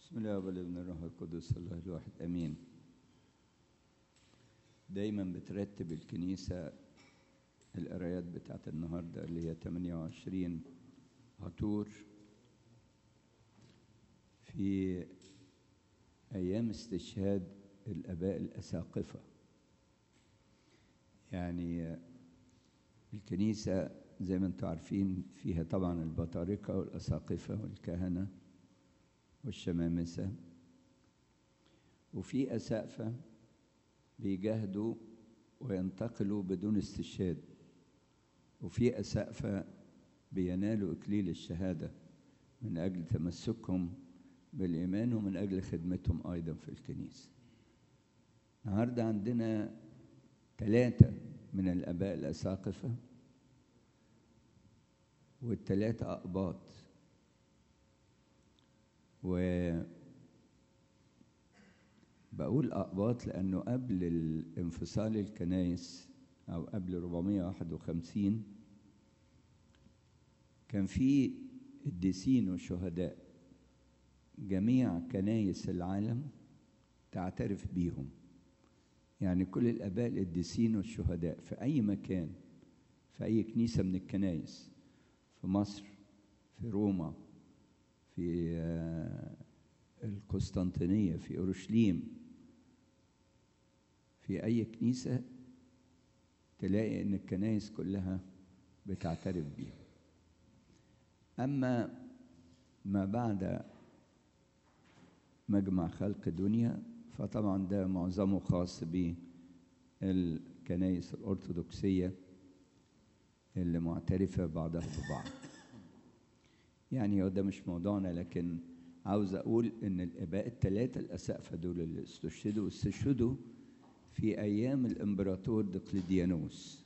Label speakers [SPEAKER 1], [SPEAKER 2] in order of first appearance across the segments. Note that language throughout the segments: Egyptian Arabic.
[SPEAKER 1] بسم الله والابن الروح القدس الله الواحد امين دايما بترتب الكنيسه القرايات بتاعت النهارده اللي هي 28 هطور في ايام استشهاد الاباء الاساقفه يعني الكنيسه زي ما انتم عارفين فيها طبعا البطاركه والاساقفه والكهنه والشمامسة وفي أسقفة بيجاهدوا وينتقلوا بدون استشهاد وفي أسقفة بينالوا إكليل الشهادة من أجل تمسكهم بالإيمان ومن أجل خدمتهم أيضا في الكنيسة النهاردة عندنا ثلاثة من الآباء الأساقفة والثلاثة أقباط و بقول أقباط لأنه قبل الانفصال الكنايس أو قبل 451 كان في قديسين وشهداء جميع كنايس العالم تعترف بيهم يعني كل الآباء القديسين والشهداء في أي مكان في أي كنيسة من الكنايس في مصر في روما في القسطنطينية في أورشليم في أي كنيسة تلاقي إن الكنائس كلها بتعترف بيه أما ما بعد مجمع خلق دنيا فطبعا ده معظمه خاص بالكنائس الأرثوذكسية اللي معترفة بعضها ببعض يعني هو ده مش موضوعنا لكن عاوز اقول ان الاباء الثلاثه الاسقفه دول اللي استشهدوا استشهدوا في ايام الامبراطور دقلديانوس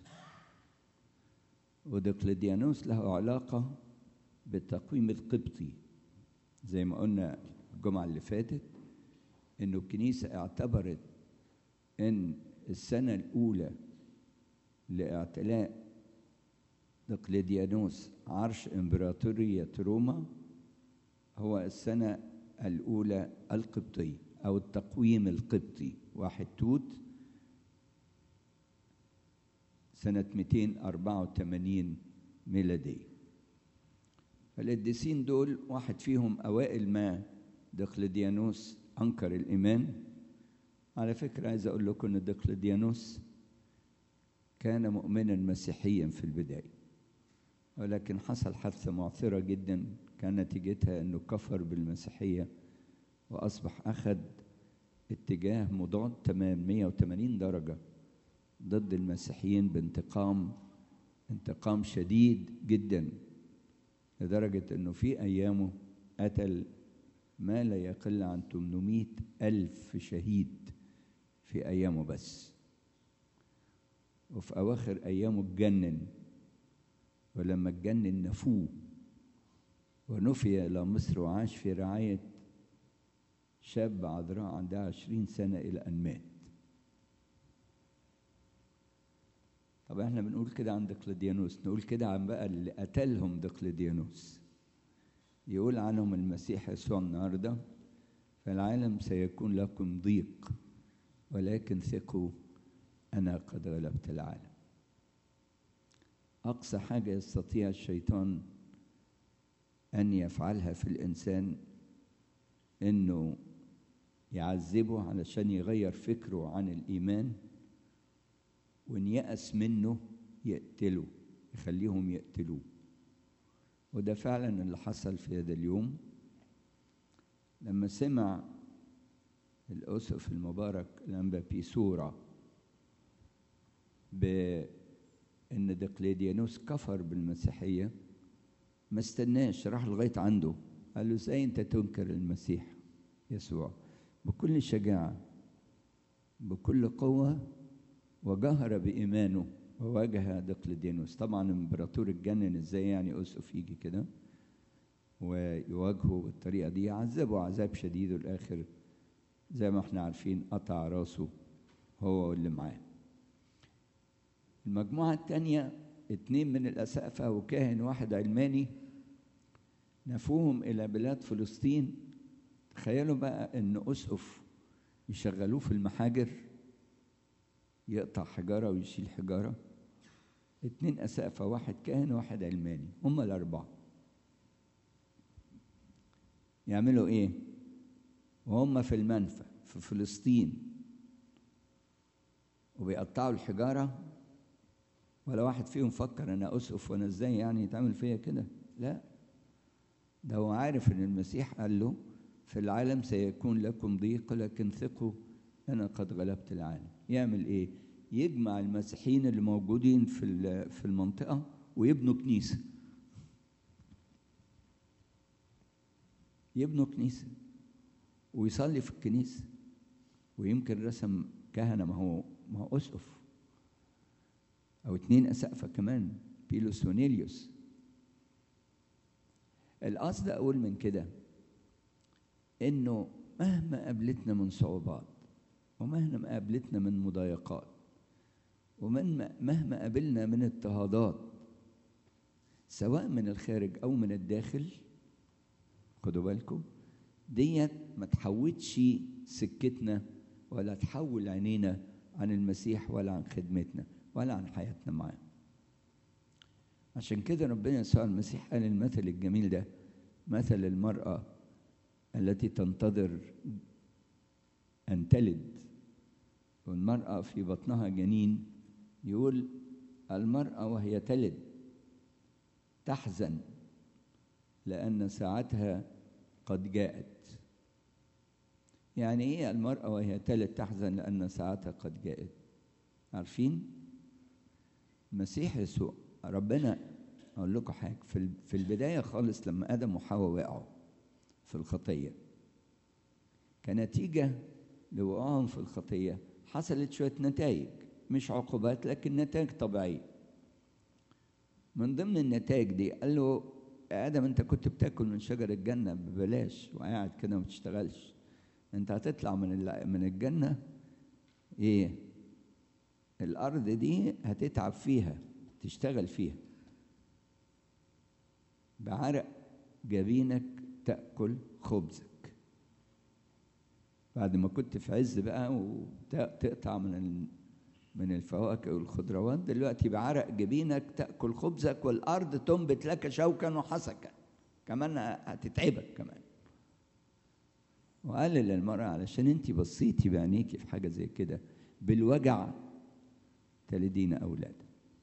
[SPEAKER 1] ودقلديانوس له علاقه بالتقويم القبطي زي ما قلنا الجمعه اللي فاتت انه الكنيسه اعتبرت ان السنه الاولى لاعتلاء دقلديانوس عرش إمبراطورية روما هو السنة الأولى القبطية أو التقويم القبطي واحد توت سنة 284 ميلادية فالقديسين دول واحد فيهم أوائل ما دقلديانوس أنكر الإيمان على فكرة عايز أقول لكم إن دقلديانوس كان مؤمنا مسيحيا في البدايه ولكن حصل حادثة معثرة جدا كان نتيجتها أنه كفر بالمسيحية وأصبح أخذ اتجاه مضاد تمام 180 درجة ضد المسيحيين بانتقام انتقام شديد جدا لدرجة أنه في أيامه قتل ما لا يقل عن 800 ألف شهيد في أيامه بس وفي أواخر أيامه اتجنن ولما اتجنن نفوه ونفي إلى مصر وعاش في رعاية شاب عذراء عندها عشرين سنة إلى أن مات طب احنا بنقول كده عن دقلديانوس نقول كده عن بقى اللي قتلهم دقلديانوس يقول عنهم المسيح يسوع النهارده فالعالم سيكون لكم ضيق ولكن ثقوا أنا قد غلبت العالم أقصى حاجة يستطيع الشيطان أن يفعلها في الإنسان إنه يعذبه علشان يغير فكره عن الإيمان وإن يأس منه يقتله يخليهم يقتلوه وده فعلا اللي حصل في هذا اليوم لما سمع الأسف المبارك الأنبا بيسورا بأن دقليديانوس كفر بالمسيحية ما استناش راح لغاية عنده قال له ازاي انت تنكر المسيح يسوع بكل شجاعة بكل قوة وجهر بإيمانه وواجه دقلديانوس طبعا الامبراطور اتجنن ازاي يعني أسقف يجي كده ويواجهه بالطريقة دي عذبه عذاب شديد والآخر زي ما احنا عارفين قطع راسه هو واللي معاه المجموعة الثانية اتنين من الأسقفة وكاهن واحد علماني نفوهم إلى بلاد فلسطين تخيلوا بقى ان اسقف يشغلوه في المحاجر يقطع حجاره ويشيل حجاره اتنين اسقفه واحد كاهن وواحد علماني هم الاربعه يعملوا ايه وهم في المنفى في فلسطين وبيقطعوا الحجاره ولا واحد فيهم فكر انا اسقف وانا ازاي يعني يتعمل فيا كده لا ده هو عارف ان المسيح قال له في العالم سيكون لكم ضيق لكن ثقوا انا قد غلبت العالم يعمل ايه يجمع المسيحيين اللي موجودين في في المنطقه ويبنوا كنيسه يبنوا كنيسه ويصلي في الكنيسه ويمكن رسم كهنه ما هو ما هو اسقف او اتنين اسقفه كمان بيلوس ونيليوس القصد اقول من كده انه مهما قابلتنا من صعوبات ومهما قابلتنا من مضايقات ومن مهما قابلنا من اضطهادات سواء من الخارج او من الداخل خدوا بالكم ديت ما تحودش سكتنا ولا تحول عينينا عن المسيح ولا عن خدمتنا ولا عن حياتنا معاه عشان كده ربنا يسوع المسيح قال المثل الجميل ده مثل المرأة التي تنتظر أن تلد والمرأة في بطنها جنين يقول المرأة وهي تلد تحزن لأن ساعتها قد جاءت يعني إيه المرأة وهي تلد تحزن لأن ساعتها قد جاءت عارفين المسيح يسوع ربنا أقول لكم حاجة في في البداية خالص لما آدم وحواء وقعوا في الخطية كنتيجة لوقوعهم في الخطية حصلت شوية نتائج مش عقوبات لكن نتائج طبيعية من ضمن النتائج دي قال له يا آدم أنت كنت بتاكل من شجر الجنة ببلاش وقاعد كده ما بتشتغلش أنت هتطلع من من الجنة إيه؟ الأرض دي هتتعب فيها تشتغل فيها بعرق جبينك تأكل خبزك بعد ما كنت في عز بقى وتقطع من من الفواكه والخضروات دلوقتي بعرق جبينك تأكل خبزك والأرض تنبت لك شوكا وحسكا كمان هتتعبك كمان وقال للمرأة علشان انت بصيتي بعينيكي في حاجة زي كده بالوجع تلدين أولاد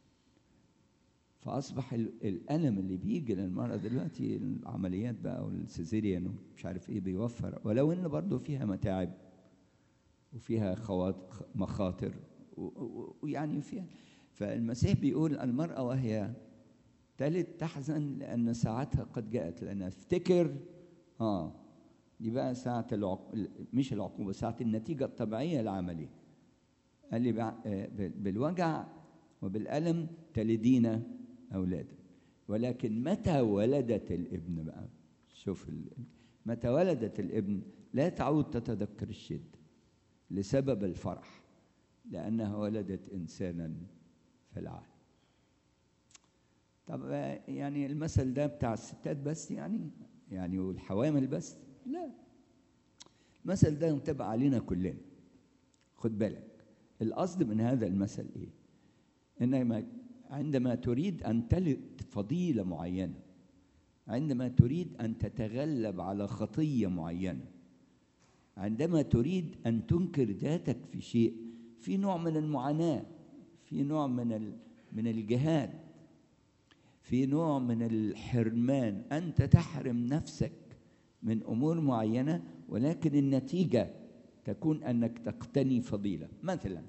[SPEAKER 1] فأصبح الألم اللي بيجي للمرأة دلوقتي العمليات بقى والسيزيريان ومش عارف إيه بيوفر ولو إن برضه فيها متاعب وفيها مخاطر ويعني فيها فالمسيح بيقول المرأة وهي تلد تحزن لأن ساعتها قد جاءت لأن افتكر آه دي بقى ساعة العق... مش العقوبة ساعة النتيجة الطبيعية العملية قال لي بالوجع وبالألم تلدين أولادا ولكن متى ولدت الابن بقى شوف ال... متى ولدت الابن لا تعود تتذكر الشدة لسبب الفرح لأنها ولدت إنسانا في العالم طب يعني المثل ده بتاع الستات بس يعني يعني والحوامل بس لا المثل ده ينطبق علينا كلنا خد بالك القصد من هذا المثل ايه انما عندما تريد ان تلد فضيله معينه عندما تريد ان تتغلب على خطيه معينه عندما تريد ان تنكر ذاتك في شيء في نوع من المعاناه في نوع من من الجهاد في نوع من الحرمان انت تحرم نفسك من امور معينه ولكن النتيجه تكون انك تقتني فضيله مثلا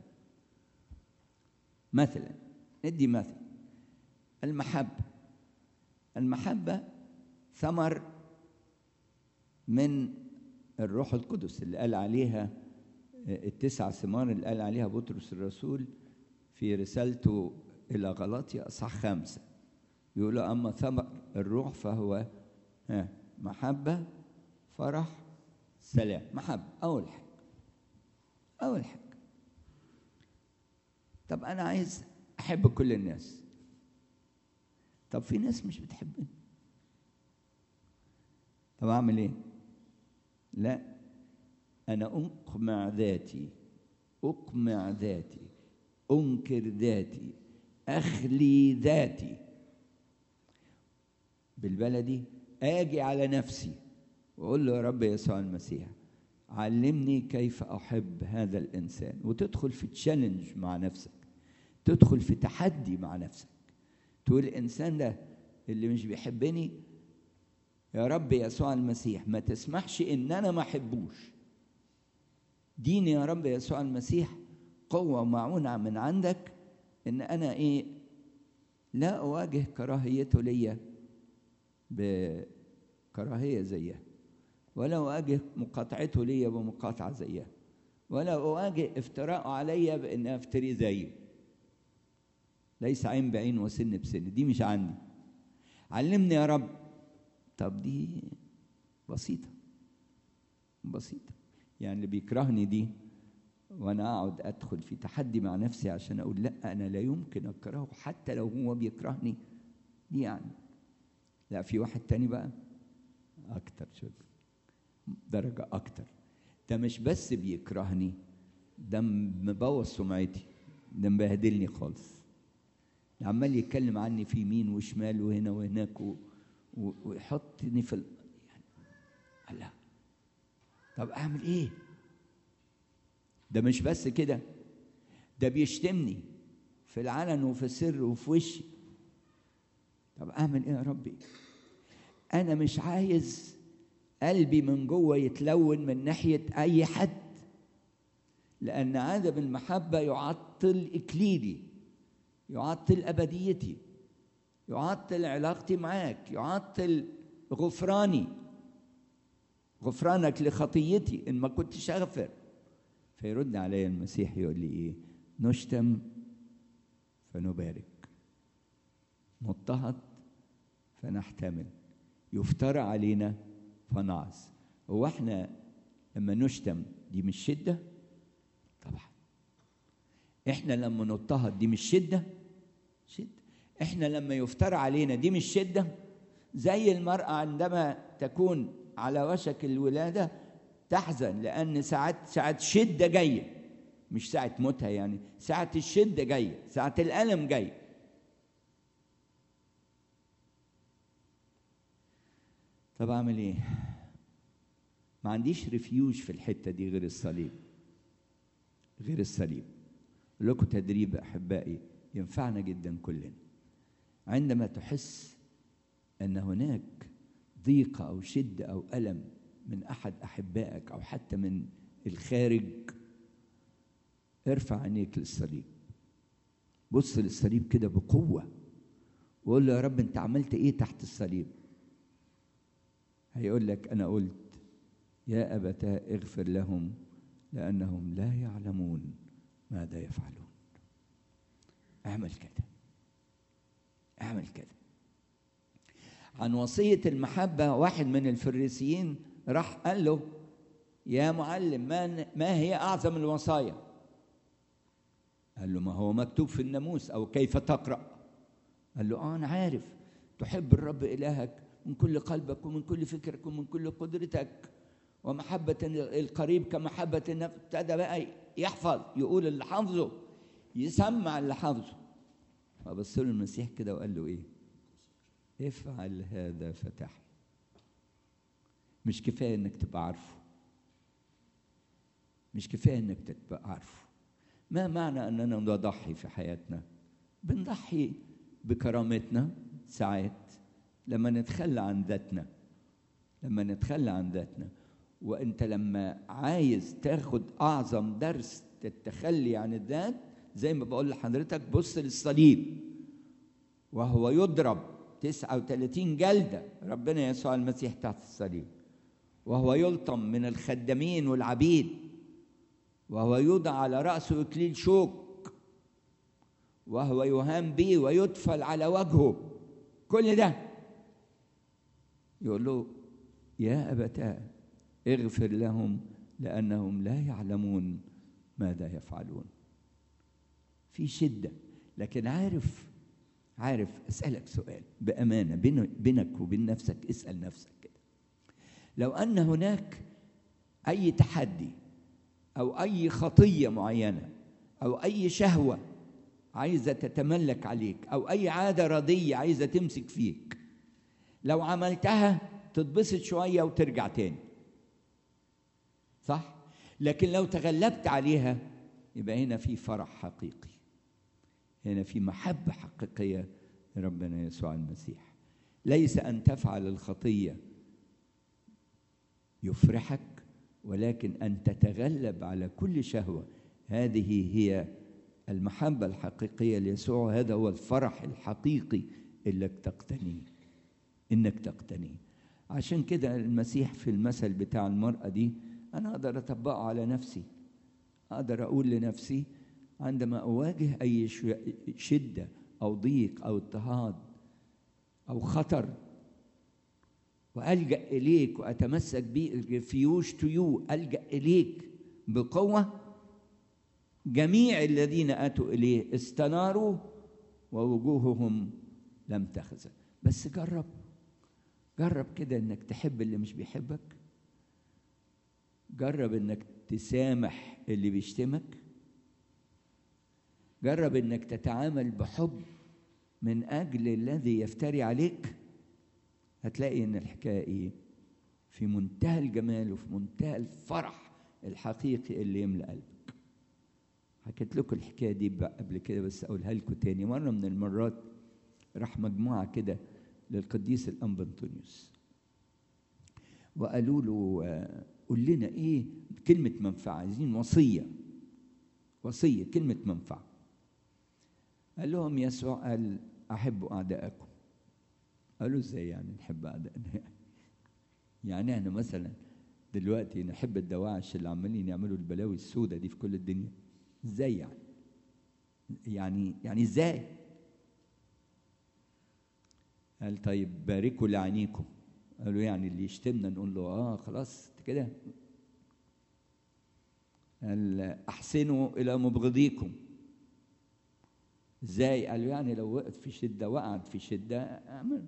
[SPEAKER 1] مثلا ندي مثل المحبه المحبه ثمر من الروح القدس اللي قال عليها التسع ثمار اللي قال عليها بطرس الرسول في رسالته الى غلاطيا اصحاح خمسه يقول اما ثمر الروح فهو محبه فرح سلام محبه اول حاجه اول حاجه طب انا عايز احب كل الناس طب في ناس مش بتحبني طب اعمل ايه لا أنا أقمع ذاتي أقمع ذاتي أنكر ذاتي أخلي ذاتي بالبلدي آجي على نفسي وأقول له يا رب يسوع المسيح علمني كيف أحب هذا الإنسان وتدخل في تشالنج مع نفسك تدخل في تحدي مع نفسك تقول الإنسان ده اللي مش بيحبني يا رب يسوع المسيح ما تسمحش إن أنا ما أحبوش ديني يا رب يسوع المسيح قوة ومعونة من عندك إن أنا إيه لا أواجه كراهيته ليا بكراهية زيها ولا أواجه مقاطعته ليا بمقاطعة زيها ولا أواجه افتراءه عليا بإن أفتري زيه ليس عين بعين وسن بسن دي مش عندي علمني يا رب طب دي بسيطة بسيطة يعني اللي بيكرهني دي وانا اقعد ادخل في تحدي مع نفسي عشان اقول لا انا لا يمكن اكرهه حتى لو هو بيكرهني دي يعني لا في واحد تاني بقى اكتر شوف درجة اكتر ده مش بس بيكرهني ده مبوظ سمعتي ده مبهدلني خالص ده عمال يتكلم عني في يمين وشمال وهنا وهناك و... و... ويحطني في ال... يعني لا طب اعمل ايه ده مش بس كده ده بيشتمني في العلن وفي السر وفي وشي طب اعمل ايه يا ربي انا مش عايز قلبي من جوه يتلون من ناحيه اي حد لان عدم المحبه يعطل اكليلي يعطل ابديتي يعطل علاقتي معاك يعطل غفراني غفرانك لخطيتي ان ما كنتش اغفر فيرد علي المسيح يقول لي ايه نشتم فنبارك نضطهد فنحتمل يفترى علينا فنعظ هو احنا لما نشتم دي مش شده طبعا احنا لما نضطهد دي مش شده شده احنا لما يفترى علينا دي مش شده زي المراه عندما تكون على وشك الولاده تحزن لان ساعات ساعات شده جايه مش ساعه موتها يعني ساعه الشده جايه ساعه الالم جاي طب اعمل ايه ما عنديش ريفيوج في الحته دي غير الصليب غير الصليب أقول لكم تدريب احبائي ينفعنا جدا كلنا عندما تحس ان هناك ضيقه او شده او الم من احد احبائك او حتى من الخارج ارفع عينيك للصليب بص للصليب كده بقوه وقول له يا رب انت عملت ايه تحت الصليب هيقول لك انا قلت يا ابتاه اغفر لهم لانهم لا يعلمون ماذا يفعلون اعمل كده اعمل كده عن وصيه المحبه واحد من الفريسيين راح قال له يا معلم ما ما هي اعظم الوصايا قال له ما هو مكتوب في الناموس او كيف تقرا قال له اه انا عارف تحب الرب الهك من كل قلبك ومن كل فكرك ومن كل قدرتك ومحبة القريب كمحبة النفس ابتدى بقى يحفظ يقول اللي حافظه يسمع اللي حافظه فبص له المسيح كده وقال له ايه افعل هذا فتح مش كفايه انك تبقى عارفه مش كفايه انك تبقى عارفه ما معنى اننا نضحي في حياتنا بنضحي بكرامتنا ساعات لما نتخلى عن ذاتنا لما نتخلى عن ذاتنا وانت لما عايز تاخد اعظم درس التخلي عن الذات زي ما بقول لحضرتك بص للصليب وهو يضرب 39 جلده ربنا يسوع المسيح تحت الصليب وهو يلطم من الخدامين والعبيد وهو يوضع على راسه اكليل شوك وهو يهان به ويدفل على وجهه كل ده يقول له يا أبتاه اغفر لهم لأنهم لا يعلمون ماذا يفعلون في شدة لكن عارف عارف أسألك سؤال بأمانة بينك وبين نفسك اسأل نفسك كده لو أن هناك اي تحدي او اي خطيه معينه او اي شهوه عايزه تتملك عليك او اي عاده رديه عايزه تمسك فيك لو عملتها تتبسط شويه وترجع تاني صح لكن لو تغلبت عليها يبقى هنا في فرح حقيقي هنا في محبه حقيقيه لربنا يسوع المسيح ليس ان تفعل الخطيه يفرحك ولكن ان تتغلب على كل شهوه هذه هي المحبه الحقيقيه ليسوع هذا هو الفرح الحقيقي اللي تقتنيه انك تقتنيه عشان كده المسيح في المثل بتاع المراه دي انا اقدر اطبقه على نفسي اقدر اقول لنفسي عندما اواجه اي شده او ضيق او اضطهاد او خطر والجا اليك واتمسك بيك ريفيوج تو يو الجا اليك بقوه جميع الذين اتوا اليه استناروا ووجوههم لم تخزى بس جرب جرب كده انك تحب اللي مش بيحبك جرب انك تسامح اللي بيشتمك جرب انك تتعامل بحب من اجل الذي يفتري عليك هتلاقي ان الحكايه ايه في منتهى الجمال وفي منتهى الفرح الحقيقي اللي يملى قلبك حكيت لكم الحكايه دي قبل كده بس اقولها لكم تاني مره من المرات راح مجموعه كده للقديس الانبا انطونيوس وقالوا له قول لنا ايه كلمه منفعه عايزين وصيه وصيه كلمه منفعه قال لهم يسوع قال احبوا اعداءكم قالوا ازاي يعني نحب اعدائنا يعني يعني احنا مثلا دلوقتي نحب الدواعش اللي عمالين يعملوا البلاوي السوداء دي في كل الدنيا ازاي يعني يعني يعني ازاي قال طيب باركوا لعينيكم قالوا يعني اللي يشتمنا نقول له اه خلاص كده قال احسنوا الى مبغضيكم ازاي قالوا يعني لو وقف في شده وقعد في شده اعمل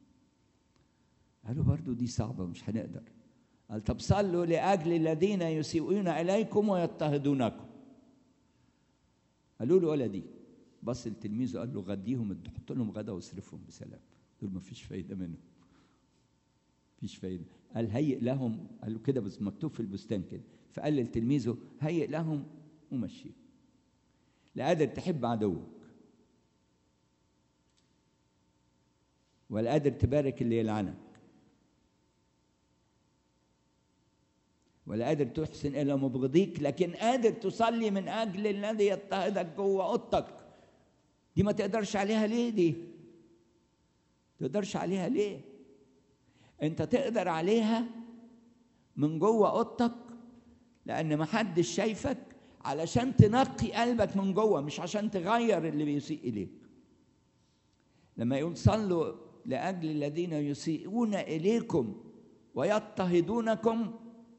[SPEAKER 1] قالوا برضو دي صعبه مش هنقدر قال طب صلوا لاجل الذين يسيئون اليكم ويضطهدونكم قالوا له ولا دي بص لتلميذه قال له غديهم حط لهم غدا واصرفهم بسلام دول ما فيش فايده منهم فيش فايده قال هيئ لهم قال له كده بس مكتوب في البستان كده فقال لتلميذه هيئ لهم ومشيه لا قادر تحب عدوك ولا قادر تبارك اللي يلعنك ولا قادر تحسن الى مبغضيك لكن قادر تصلي من اجل الذي يضطهدك جوه اوضتك دي ما تقدرش عليها ليه دي تقدرش عليها ليه انت تقدر عليها من جوه اوضتك لان ما حدش شايفك علشان تنقي قلبك من جوه مش عشان تغير اللي بيسيء اليك لما يقول صلوا لاجل الذين يسيئون اليكم ويضطهدونكم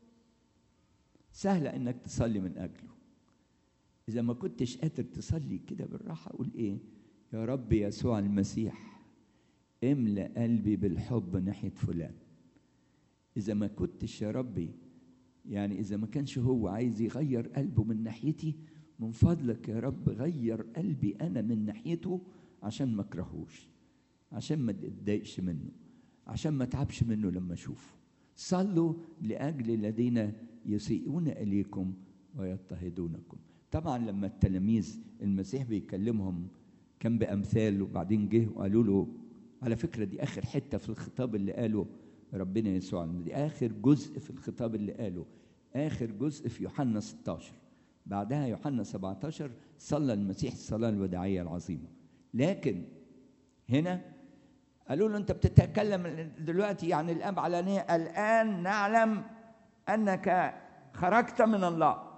[SPEAKER 1] سهله انك تصلي من اجله اذا ما كنتش قادر تصلي كده بالراحه قول ايه يا رب يسوع المسيح املا قلبي بالحب ناحيه فلان اذا ما كنتش يا ربي يعني اذا ما كانش هو عايز يغير قلبه من ناحيتي من فضلك يا رب غير قلبي انا من ناحيته عشان ما اكرهوش عشان ما اتضايقش منه عشان ما اتعبش منه لما اشوفه صلوا لاجل الذين يسيئون اليكم ويضطهدونكم طبعا لما التلاميذ المسيح بيكلمهم كان بامثال وبعدين جه وقالوا له على فكره دي اخر حته في الخطاب اللي قاله ربنا يسوع دي اخر جزء في الخطاب اللي قاله اخر جزء في يوحنا 16 بعدها يوحنا 17 صلى المسيح الصلاه الوداعيه العظيمه لكن هنا قالوا له انت بتتكلم دلوقتي عن الاب علانيه الان نعلم انك خرجت من الله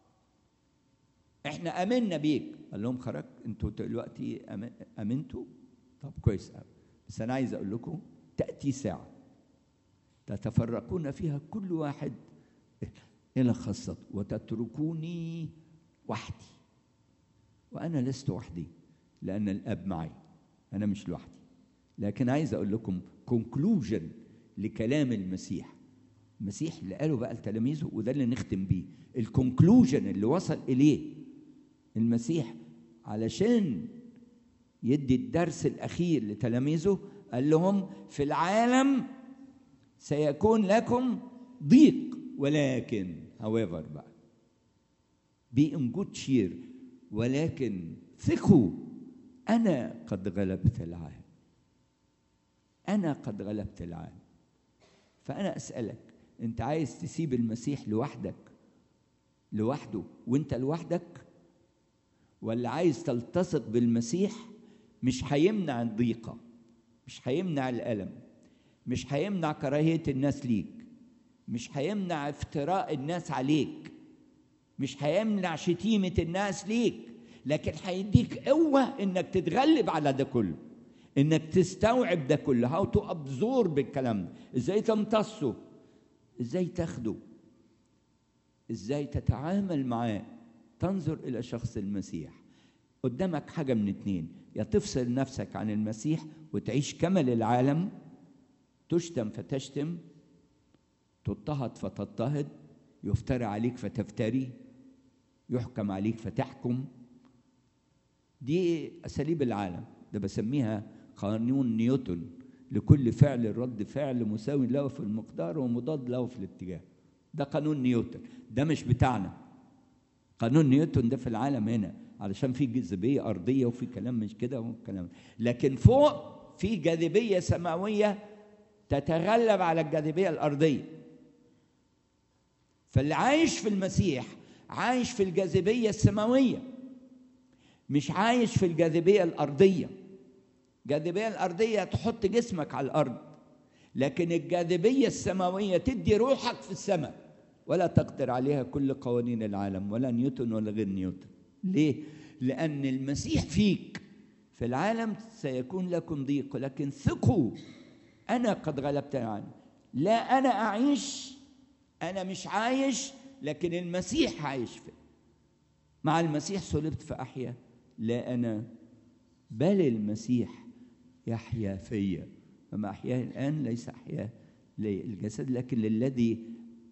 [SPEAKER 1] احنا امنا بيك قال لهم خرجت انتوا دلوقتي امنتوا طب كويس قوي بس انا عايز اقول لكم تاتي ساعه تتفرقون فيها كل واحد الى خاصته وتتركوني وحدي وانا لست وحدي لان الاب معي انا مش لوحدي لكن عايز اقول لكم كونكلوجن لكلام المسيح المسيح اللي قاله بقى لتلاميذه وده اللي نختم بيه الكونكلوجن اللي وصل اليه المسيح علشان يدي الدرس الاخير لتلاميذه قال لهم في العالم سيكون لكم ضيق ولكن however بقى be in good cheer ولكن ثقوا انا قد غلبت العالم انا قد غلبت العالم فانا اسالك انت عايز تسيب المسيح لوحدك لوحده وانت لوحدك ولا عايز تلتصق بالمسيح مش هيمنع الضيقه مش هيمنع الالم مش هيمنع كراهيه الناس ليك مش هيمنع افتراء الناس عليك مش هيمنع شتيمه الناس ليك لكن هيديك قوه انك تتغلب على ده كله انك تستوعب ده كله هاو تو ابزور بالكلام ده ازاي تمتصه ازاي تاخده ازاي تتعامل معاه تنظر الى شخص المسيح قدامك حاجه من اتنين يا تفصل نفسك عن المسيح وتعيش كما للعالم تشتم فتشتم تضطهد فتضطهد يفترى عليك فتفتري يحكم عليك فتحكم دي اساليب العالم ده بسميها قانون نيوتن لكل فعل رد فعل مساوي له في المقدار ومضاد له في الاتجاه ده قانون نيوتن ده مش بتاعنا قانون نيوتن ده في العالم هنا علشان في جاذبيه ارضيه وفي كلام مش كده وكلام لكن فوق في جاذبيه سماويه تتغلب على الجاذبيه الارضيه فاللي عايش في المسيح عايش في الجاذبيه السماويه مش عايش في الجاذبيه الارضيه الجاذبيه الارضيه تحط جسمك على الارض لكن الجاذبيه السماويه تدي روحك في السماء ولا تقدر عليها كل قوانين العالم ولا نيوتن ولا غير نيوتن ليه لان المسيح فيك في العالم سيكون لكم ضيق لكن ثقوا انا قد غلبت العالم لا انا اعيش انا مش عايش لكن المسيح عايش في مع المسيح صلبت فاحيا لا انا بل المسيح يحيا فيا فما احياه الان ليس احياه للجسد لكن للذي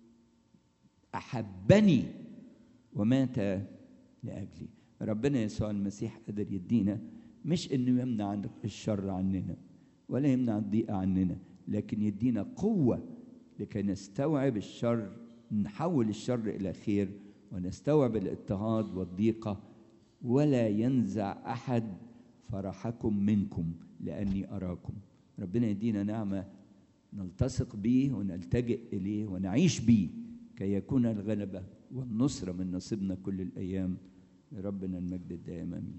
[SPEAKER 1] احبني ومات لاجلي ربنا يسوع المسيح قدر يدينا مش انه يمنع عن الشر عننا ولا يمنع الضيقه عننا لكن يدينا قوه لكي نستوعب الشر نحول الشر الى خير ونستوعب الاضطهاد والضيقه ولا ينزع احد فرحكم منكم لاني اراكم ربنا يدينا نعمه نلتصق به ونلتجئ اليه ونعيش به كي يكون الغلبه والنصره من نصيبنا كل الايام لربنا المجد الدائم امين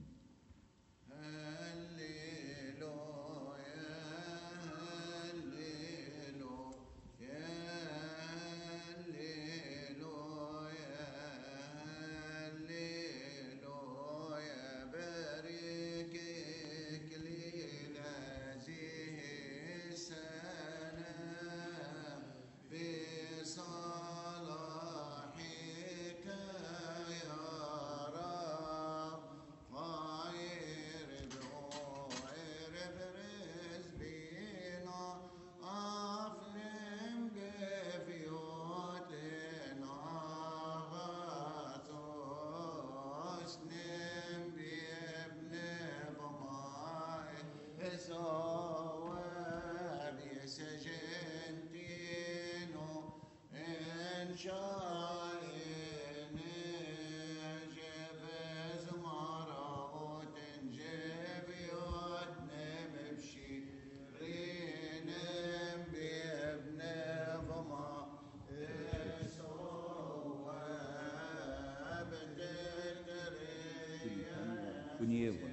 [SPEAKER 1] Kunieva.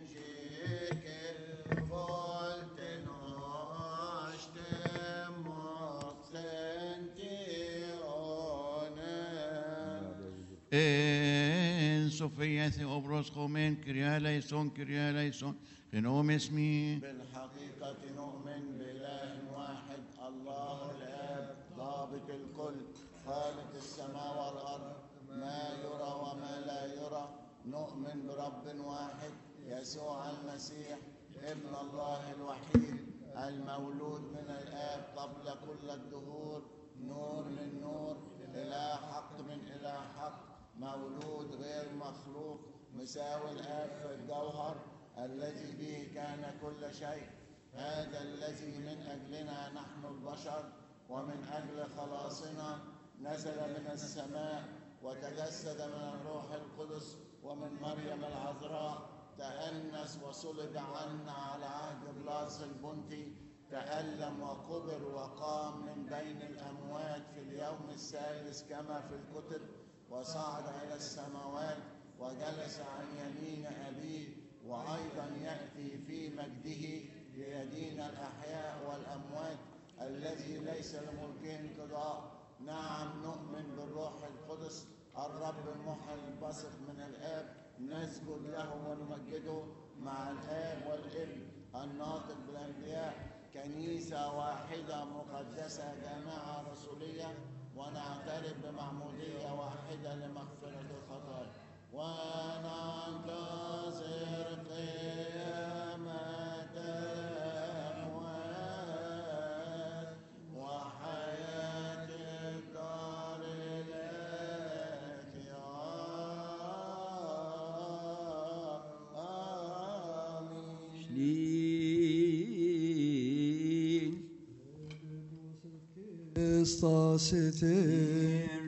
[SPEAKER 2] En Sofía Theobros Homen Kyria Leison Kyria Leison Genom اسمي
[SPEAKER 3] بالحقيقة نؤمن بإله واحد الله الآب ضابط الكل خالق السماء والأرض ما يرى وما لا يرى نؤمن برب واحد يسوع المسيح ابن الله الوحيد المولود من الآب قبل كل الدهور نور من نور إله حق من إله حق مولود غير مخلوق مساوي الآب في الجوهر الذي به كان كل شيء هذا الذي من أجلنا نحن البشر ومن أجل خلاصنا نزل من السماء وتجسد من الروح القدس ومن مريم العذراء تأنس وصلب عنا على عهد بلاس البنطي تألم وقبر وقام من بين الأموات في اليوم الثالث كما في الكتب وصعد إلى السماوات وجلس عن يمين أبيه وأيضا يأتي في مجده ليدين الأحياء والأموات الذي ليس لملكه انقضاء نعم نؤمن بالروح القدس الرب المحيي البصق من الآب نسجد له ونمجده مع الآب والابن الناطق بالأنبياء كنيسة واحدة مقدسة جامعة رسولية ونعترف بمعمودية واحدة لمغفرة الخطايا وننتظر قيامة الأموات وحياة الدار الآتية آمين
[SPEAKER 1] Schliin.
[SPEAKER 4] Kristus ite